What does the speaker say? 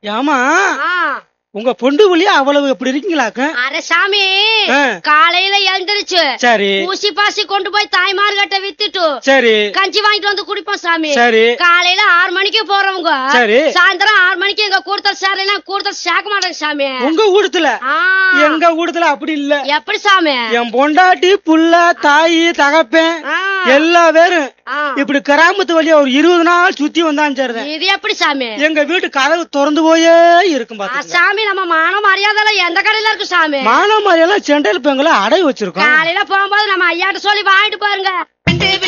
ஏமா ஆ. உங்க பொண்டு வழியா அவ்வளவு எப்படி இருக்கீங்களாக்க அட சாமி ஆ. காலையில எழுந்திருச்சு சரி ஊசி பாசி கொண்டு போய் தாய்மார்கிட்ட வித்துட்டு சரி கஞ்சி வாங்கிட்டு வந்து குடிப்போம் சாமி சரி காலையில ஆறு மணிக்கு போறவங்க சரி. சாயந்தரம் ஆறு மணிக்கு எங்க கூடுதல் சேரலைன்னா கூடுதல் சேர்க்க மாட்டாங்க சாமி உங்க ஊடத்துல ஆ. எங்க ஊடத்துல அப்படி இல்ல எப்படி சாமி என் பொண்டாட்டி புள்ள தாயி தகப்பேன் ஆ. எல்லா பேரும் ஆ. இப்படி கிராமத்து வழியா ஒரு இருபது நாள் சுத்தி வந்தான் சரிதான் இது எப்படி சாமி எங்க வீட்டு கதவு திறந்து போயே இருக்கும் ஆ, பாத்துக்க சாமி நம்ம மான மரியாதை எந்த கடையில இருக்கு சாமி மானமாரியெல்லாம் செண்டையில் பெங்களை அடை வச்சிருக்கோம் காலையில போகும்போது நம்ம ஐயாட்ட சொல்லி வாங்கிட்டு பாருங்க